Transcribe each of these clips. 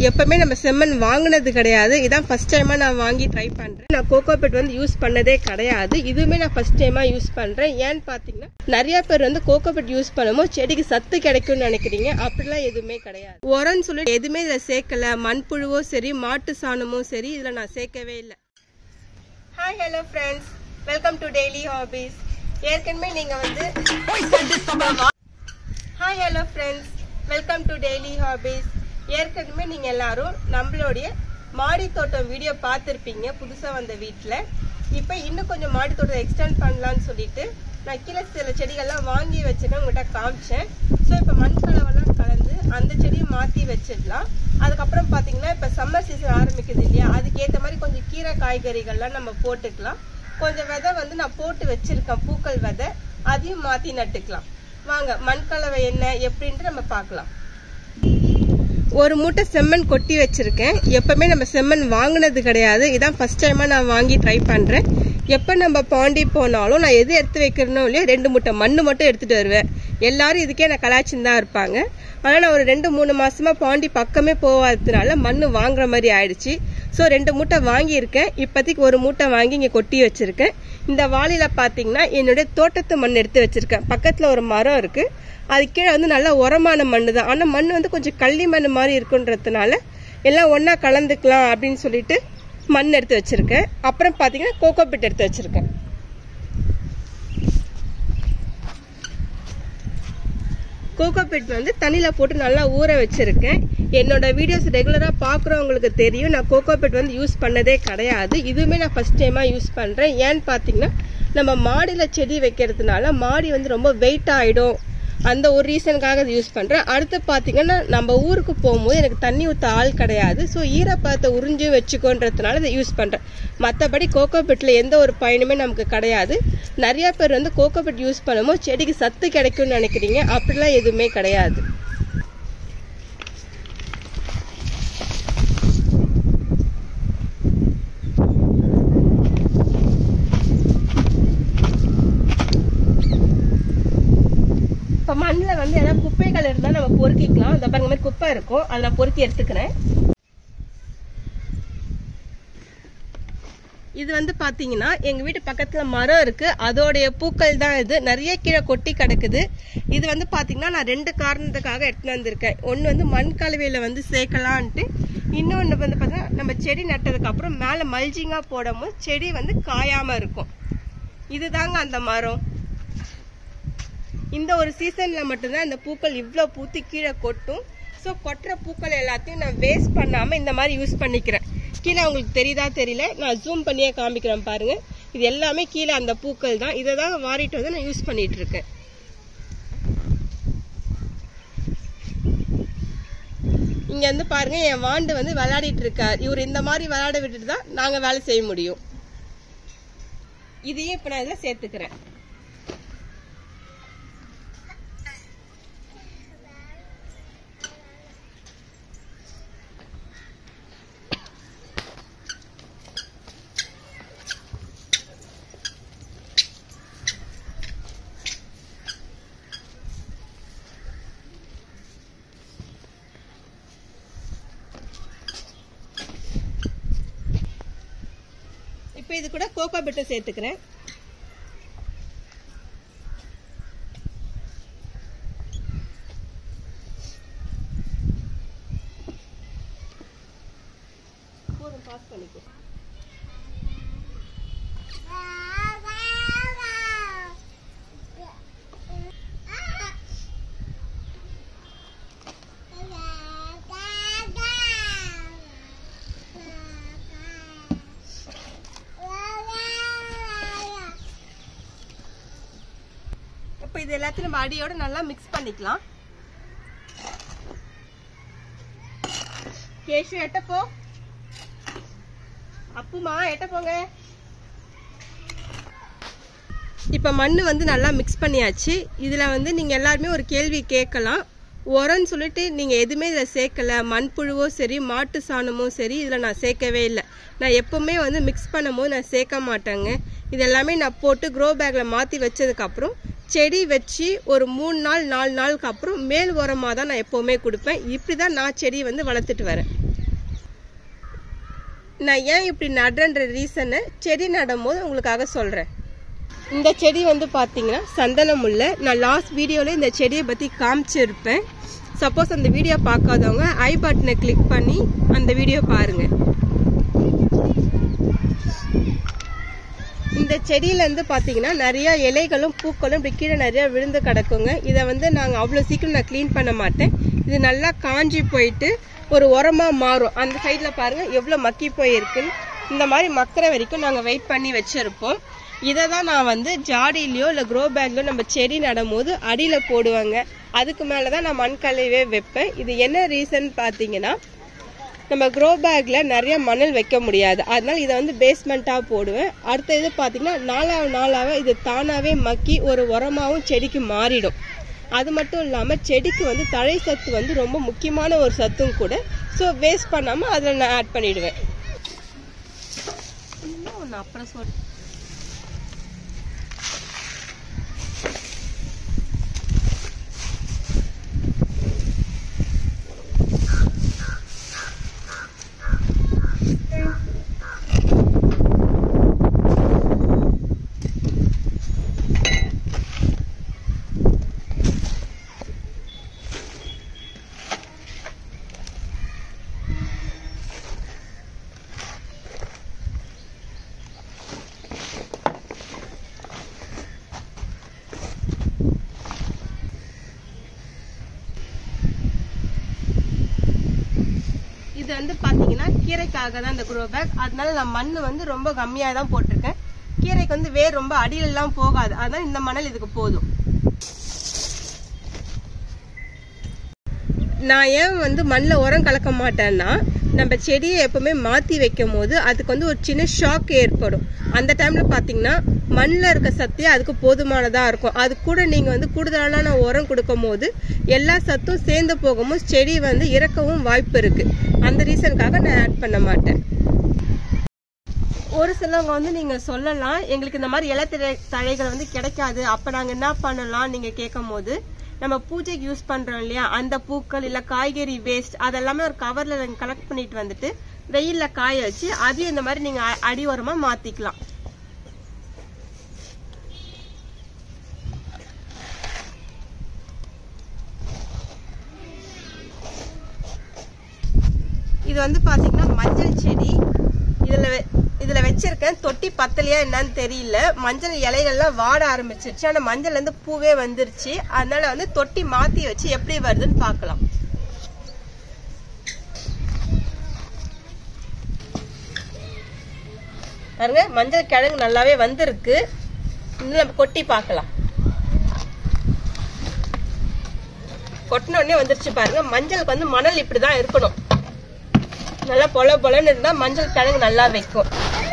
எப்பவுமே நம்ம செம்மண் வாங்கினது கிடையாது இதான் ஃபர்ஸ்ட் டைமா நான் வாங்கி ட்ரை பண்றேன் நான் கோகோபெட் வந்து யூஸ் பண்ணதே கிடையாது இதுவுமே நான் ஃபர்ஸ்ட் டைமா யூஸ் பண்றேன் ஏன்னு பாத்தீங்கன்னா நிறைய பேர் வந்து கோகோபெட் யூஸ் பண்ணும்போது செடிக்கு சத்து கிடைக்கும்னு நினைக்கிறீங்க அப்படிலாம் எதுவுமே கிடையாது உரம்னு சொல்லி எதுவுமே இதுல சேர்க்கல மண்புழுவோ சரி மாட்டு சாணமோ சரி இதுல நான் சேர்க்கவே இல்லை hi hello friends welcome to daily hobbies ஏற்கனவே நீங்க வந்து hi hello friends welcome to daily hobbies ஏற்கனவே நீங்கள் எல்லாரும் நம்மளுடைய மாடி தோட்டம் வீடியோ பார்த்துருப்பீங்க புதுசாக வந்த வீட்டில் இப்போ இன்னும் கொஞ்சம் மாடி தோட்டத்தை எக்ஸ்டெண்ட் பண்ணலான்னு சொல்லிட்டு நான் கீழே சில செடிகள்லாம் வாங்கி வச்சுட்டு உங்கள்கிட்ட காமிச்சேன் ஸோ இப்போ மண் கலவெல்லாம் கலந்து அந்த செடியை மாற்றி வச்சிடலாம் அதுக்கப்புறம் பார்த்தீங்கன்னா இப்போ சம்மர் சீசன் ஆரம்பிக்குது இல்லையா அதுக்கேற்ற மாதிரி கொஞ்சம் கீரை காய்கறிகள்லாம் நம்ம போட்டுக்கலாம் கொஞ்சம் விதை வந்து நான் போட்டு வச்சிருக்கேன் பூக்கள் விதை அதையும் மாற்றி நட்டுக்கலாம் வாங்க மண்கலவை என்ன எப்படின்ட்டு நம்ம பார்க்கலாம் ஒரு மூட்டை செம்மண் கொட்டி வச்சிருக்கேன் எப்பவுமே நம்ம செம்மண் வாங்கினது கிடையாது இதான் ஃபர்ஸ்ட் டைமா நான் வாங்கி ட்ரை பண்றேன் எப்போ நம்ம பாண்டி போனாலும் நான் எது எடுத்து வைக்கிறனோ இல்லையோ ரெண்டு மூட்டை மண்ணு மட்டும் எடுத்துட்டு வருவேன் எல்லாரும் இதுக்கே நான் கலாச்சின்னு தான் இருப்பாங்க ஆனால் நான் ஒரு ரெண்டு மூணு மாசமா பாண்டி பக்கமே போகாததுனால மண்ணு வாங்குற மாதிரி ஆயிடுச்சு ஸோ ரெண்டு மூட்டை வாங்கியிருக்கேன் இப்போதைக்கு ஒரு மூட்டை வாங்கி இங்கே கொட்டி வச்சிருக்கேன் இந்த வாளியில பார்த்தீங்கன்னா என்னுடைய தோட்டத்து மண் எடுத்து வச்சிருக்கேன் பக்கத்தில் ஒரு மரம் இருக்கு அது கீழே வந்து நல்லா உரமான மண் தான் ஆனால் மண் வந்து கொஞ்சம் கள்ளி மண் மாதிரி இருக்குன்றதுனால எல்லாம் ஒன்றா கலந்துக்கலாம் அப்படின்னு சொல்லிட்டு மண் எடுத்து வச்சிருக்கேன் அப்புறம் பார்த்தீங்கன்னா கோகோ பிட் எடுத்து வச்சிருக்கேன் கோகோ பிட் வந்து தண்ணியில் போட்டு நல்லா ஊற வச்சிருக்கேன் என்னோட வீடியோஸ் ரெகுலராக பார்க்குறவங்களுக்கு தெரியும் நான் கோகோ பிட் வந்து யூஸ் பண்ணதே கிடையாது இதுவுமே நான் ஃபர்ஸ்ட் டைமாக யூஸ் பண்ணுறேன் ஏன்னு பார்த்தீங்கன்னா நம்ம மாடியில் செடி வைக்கிறதுனால மாடி வந்து ரொம்ப வெயிட் ஆகிடும் அந்த ஒரு ரீசனுக்காக அதை யூஸ் பண்ணுறேன் அடுத்து பார்த்தீங்கன்னா நம்ம ஊருக்கு போகும்போது எனக்கு தண்ணி ஊற்ற ஆள் கிடையாது ஸோ ஈரப்பதத்தை உறிஞ்சும் வச்சுக்கோன்றதுனால இதை யூஸ் பண்ணுறேன் மற்றபடி கோகோ பிட்டில் எந்த ஒரு பயனுமே நமக்கு கிடையாது நிறைய பேர் வந்து கோகோ பிட் யூஸ் பண்ணும்போது செடிக்கு சத்து கிடைக்கும்னு நினைக்கிறீங்க அப்படிலாம் எதுவுமே கிடையாது இப்போ மண்ணில் வந்து ஏதாவது குப்பைகள் இருந்தால் நம்ம பொறுக்கிக்கலாம் இந்த பாருங்க மாதிரி குப்பை இருக்கும் அதை நான் பொறுக்கி எடுத்துக்கிறேன் இது வந்து பாத்தீங்கன்னா எங்க வீட்டு பக்கத்துல மரம் இருக்கு அதோடைய பூக்கள் தான் இது நிறைய கீழே கொட்டி கிடக்குது இது வந்து பாத்தீங்கன்னா நான் ரெண்டு காரணத்துக்காக எடுத்துட்டு வந்திருக்கேன் ஒன்னு வந்து மண் கலவையில வந்து சேர்க்கலான்ட்டு இன்னொன்னு வந்து பார்த்தீங்கன்னா நம்ம செடி நட்டதுக்கு அப்புறம் மேல மல்ஜிங்கா போடும்போது செடி வந்து காயாம இருக்கும் இதுதாங்க அந்த மரம் இந்த ஒரு சீசன்ல மட்டும்தான் இந்த பூக்கள் இவ்வளோ பூத்து கீழே கொட்டும் ஸோ கொட்டுற பூக்கள் எல்லாத்தையும் நான் வேஸ்ட் பண்ணாம இந்த மாதிரி யூஸ் பண்ணிக்கிறேன் கீழே உங்களுக்கு தெரியுதா தெரியல நான் ஜூம் பண்ணியே காமிக்கிறேன் பாருங்க இது எல்லாமே கீழே அந்த பூக்கள் தான் இதை தான் வாரிட்டு வந்து நான் யூஸ் பண்ணிட்டு இருக்கேன் இங்க வந்து பாருங்க என் வாண்டு வந்து விளையாடிட்டு இருக்கார் இவர் இந்த மாதிரி விளையாட விட்டுட்டு தான் நாங்க வேலை செய்ய முடியும் இதையும் இப்ப நான் இதுல சேர்த்துக்கிறேன் இப்போ இது கூட கோகோ பிட்டை சேர்த்துக்கிறேன் போதும் பாஸ் பண்ணிக்கோ இப்போ இது எல்லாத்தையும் நம்ம அடியோட நல்லா மிக்ஸ் பண்ணிக்கலாம் கேஷு எட்ட போ அப்புமா எட்ட போங்க இப்போ மண் வந்து நல்லா மிக்ஸ் பண்ணியாச்சு இதில் வந்து நீங்கள் எல்லாருமே ஒரு கேள்வி கேட்கலாம் உரம்னு சொல்லிட்டு நீங்கள் எதுவுமே இதில் சேர்க்கல மண்புழுவோ சரி மாட்டு சாணமோ சரி இதில் நான் சேர்க்கவே இல்லை நான் எப்போவுமே வந்து மிக்ஸ் பண்ணும்போது நான் சேர்க்க மாட்டேங்க இது எல்லாமே நான் போட்டு க்ரோ பேக்கில் மாற்றி வச்சதுக்கப்புறம் செடி வச்சு ஒரு மூணு நாள் நாலு நாளுக்கு அப்புறம் மேல் உரமாக தான் நான் எப்போவுமே கொடுப்பேன் இப்படி தான் நான் செடி வந்து வளர்த்துட்டு வரேன் நான் ஏன் இப்படி நடுறன்ற ரீசனை செடி நடும்போது உங்களுக்காக சொல்கிறேன் இந்த செடி வந்து பார்த்தீங்கன்னா சந்தன முல்லை நான் லாஸ்ட் வீடியோவில் இந்த செடியை பற்றி காமிச்சிருப்பேன் சப்போஸ் அந்த வீடியோ பார்க்காதவங்க ஐ பட்டனை கிளிக் பண்ணி அந்த வீடியோ பாருங்கள் இந்த செடியில இருந்து பாத்தீங்கன்னா நிறைய இலைகளும் பூக்களும் இப்படி கீழே நிறைய விழுந்து கிடக்குங்க இதை வந்து நாங்கள் அவ்வளோ சீக்கிரம் நான் க்ளீன் பண்ண மாட்டேன் இது நல்லா காஞ்சி போயிட்டு ஒரு உரமா மாறும் அந்த சைடில் பாருங்க எவ்வளோ மக்கி போயிருக்குன்னு இந்த மாதிரி மக்கிற வரைக்கும் நாங்கள் வெயிட் பண்ணி வச்சிருப்போம் இதை தான் நான் வந்து ஜாடியிலையோ இல்லை க்ரோ பேக்லையோ நம்ம செடி நடும்போது அடியில் போடுவாங்க அதுக்கு மேலே தான் நான் மண்கலையவே வைப்பேன் இது என்ன ரீசன் பார்த்தீங்கன்னா நம்ம க்ரோ பேக்கில் நிறைய மணல் வைக்க முடியாது அதனால இதை வந்து பேஸ்மெண்ட்டாக போடுவேன் அடுத்த இது பார்த்தீங்கன்னா நாளாக நாளாக இது தானாகவே மக்கி ஒரு உரமாகவும் செடிக்கு மாறிடும் அது மட்டும் இல்லாமல் செடிக்கு வந்து தழை சத்து வந்து ரொம்ப முக்கியமான ஒரு சத்தும் கூட ஸோ வேஸ்ட் பண்ணாமல் அதில் நான் ஆட் பண்ணிடுவேன் ஒன்று அப்புறம் சொல் இது வந்து பாத்தீங்கன்னா கீரைக்காக தான் இந்த க்ரோ பேக் அதனால நான் மண் வந்து ரொம்ப கம்மியாக தான் போட்டிருக்கேன் கீரைக்கு வந்து வேர் ரொம்ப அடியிலலாம் போகாது அதனால இந்த மணல் இதுக்கு போதும் நான் ஏன் வந்து மண்ணில் உரம் கலக்க மாட்டேன்னா நம்ம செடியை எப்பவுமே மாற்றி வைக்கும் போது அதுக்கு வந்து ஒரு சின்ன ஷாக் ஏற்படும் அந்த டைமில் பார்த்தீங்கன்னா மண்ணில் இருக்க சத்தே அதுக்கு போதுமானதாக இருக்கும் அது கூட நீங்கள் வந்து கூடுதலான உரம் கொடுக்கும் போது எல்லா சத்தும் சேர்ந்து போகும்போது செடி வந்து இறக்கவும் வாய்ப்பு இருக்குது அந்த ரீசனுக்காக நான் ஆட் பண்ண மாட்டேன் ஒரு சிலவங்க வந்து நீங்கள் சொல்லலாம் எங்களுக்கு இந்த மாதிரி இலத்திரை தழைகள் வந்து கிடைக்காது அப்போ நாங்கள் என்ன பண்ணலாம் நீங்கள் கேட்கும் போது நம்ம பூஜைக்கு யூஸ் பண்றோம் இல்லையா அந்த பூக்கள் இல்ல காய்கறி வேஸ்ட் அதெல்லாமே ஒரு கவர்ல நீங்க கலெக்ட் பண்ணிட்டு வந்துட்டு வெயில்ல காய வச்சு அதையும் இந்த மாதிரி நீங்க அ- அடி உரமா மாத்திக்கலாம் இது வந்து பாத்தீங்கன்னா மஞ்சள் செடி இதுல வெ- இதுல வச்சிருக்கேன் தொட்டி பத்தலையா என்னன்னு தெரியல மஞ்சள் இலைகள்லாம் வாட ஆரம்பிச்சிருச்சு ஆனா மஞ்சள்ல இருந்து பூவே வந்துருச்சு அதனால வந்து தொட்டி மாத்தி வச்சு எப்படி வருதுன்னு பார்க்கலாம் பாருங்க மஞ்சள் கிழங்கு நல்லாவே வந்திருக்கு இன்னும் நம்ம கொட்டி பார்க்கலாம் கொட்டின உடனே வந்துருச்சு பாருங்க மஞ்சளுக்கு வந்து மணல் இப்படிதான் இருக்கணும் நல்லா பொல பொலன்னு இருந்தா மஞ்சள் கிழங்கு நல்லா வைக்கும்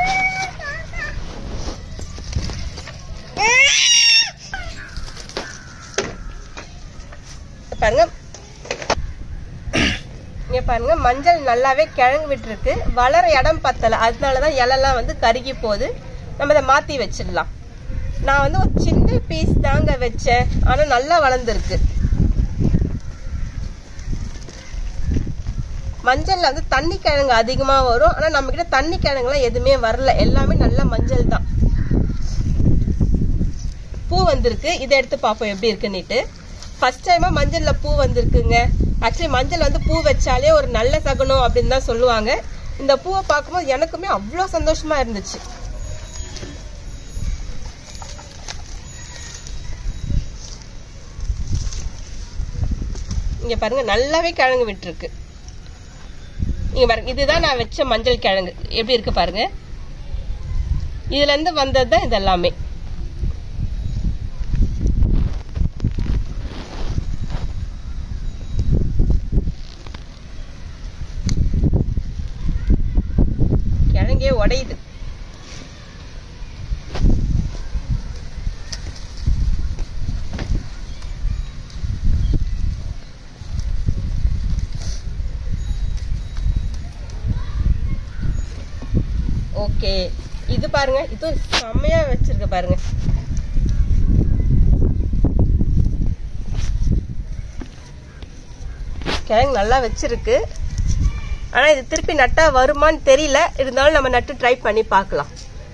பாருங்க இங்க பாருங்க மஞ்சள் நல்லாவே கிழங்கு விட்டுருக்கு வளர இடம் பத்தல அதனாலதான் இலைலாம் வந்து கருகி போகுது நம்ம இதை மாத்தி வச்சிடலாம் நான் வந்து ஒரு சின்ன பீஸ் தாங்க வச்சேன் ஆனா நல்லா வளர்ந்துருக்கு மஞ்சள்ல வந்து தண்ணி கிழங்கு அதிகமா வரும் ஆனா நம்ம கிட்ட தண்ணி கிழங்குலாம் எதுவுமே வரல எல்லாமே நல்ல மஞ்சள் தான் பூ வந்திருக்கு இதை எடுத்து பார்ப்போம் எப்படி இருக்குன்னுட்டு ஃபர்ஸ்ட் டைமா மஞ்சள்ல பூ வந்திருக்குங்க ஆக்சுவலி மஞ்சள் வந்து பூ வச்சாலே ஒரு நல்ல சகுனம் அப்படின்னு தான் சொல்லுவாங்க இந்த பூவை பார்க்கும்போது எனக்குமே அவ்வளோ சந்தோஷமா இருந்துச்சு இங்க பாருங்க நல்லாவே கிழங்கு விட்டுருக்கு இங்க பாருங்க இதுதான் நான் வச்ச மஞ்சள் கிழங்கு எப்படி இருக்கு பாருங்க இதுல இருந்து வந்தது தான் இதெல்லாமே கிழங்கே உடையுது ஓகே இது பாருங்க இது செம்மையா வச்சிருக்க பாருங்க கிழங்கு நல்லா வச்சிருக்கு ஆனா இது திருப்பி நட்டா வருமான்னு தெரியல இருந்தாலும் நம்ம நட்டு ட்ரை பண்ணி பார்க்கலாம்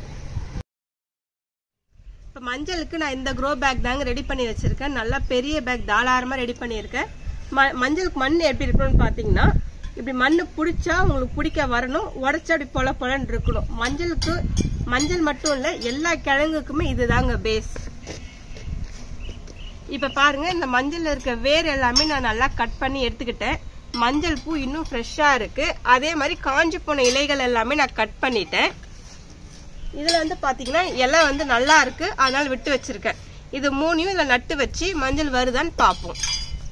இப்போ மஞ்சளுக்கு நான் இந்த க்ரோ பேக் தாங்க ரெடி பண்ணி வச்சிருக்கேன் நல்லா பெரிய பேக் தாராளமா ரெடி பண்ணியிருக்கேன் ம மஞ்சளுக்கு மண் எப்படி இருக்கணும்னு பார்த்தீங்கன்னா இப்படி மண் பிடிச்சா உங்களுக்கு பிடிக்க வரணும் உடச்சா அப்படி பொல பொலன்னு இருக்கணும் மஞ்சளுக்கு மஞ்சள் மட்டும் இல்லை எல்லா கிழங்குக்குமே இதுதாங்க பேஸ் இப்ப பாருங்க இந்த மஞ்சள்ல இருக்க வேர் எல்லாமே நான் நல்லா கட் பண்ணி எடுத்துக்கிட்டேன் மஞ்சள் பூ இன்னும் ஃப்ரெஷ்ஷா இருக்கு அதே மாதிரி காஞ்சு போன இலைகள் எல்லாமே நான் கட் பண்ணிட்டேன் இதுல வந்து பாத்தீங்கன்னா இலை வந்து நல்லா இருக்கு அதனால விட்டு வச்சிருக்கேன் இது மூணையும் இதுல நட்டு வச்சு மஞ்சள் வருதான்னு பார்ப்போம்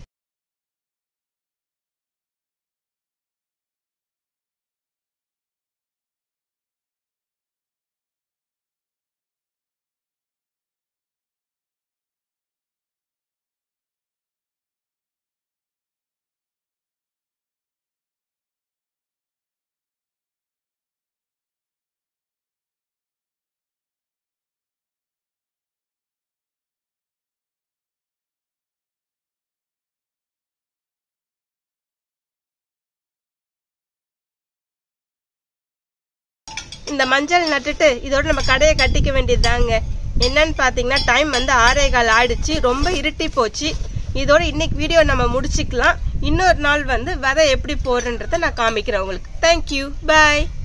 இந்த மஞ்சள் நட்டுட்டு இதோட நம்ம கடையை கட்டிக்க வேண்டியதுதாங்க என்னன்னு பாத்தீங்கன்னா டைம் வந்து ஆறே கால் ஆயிடுச்சு ரொம்ப இருட்டி போச்சு இதோட இன்னைக்கு வீடியோ நம்ம முடிச்சுக்கலாம் இன்னொரு நாள் வந்து விதை எப்படி போடுறன்றத நான் காமிக்கிறேன் உங்களுக்கு தேங்க்யூ பாய்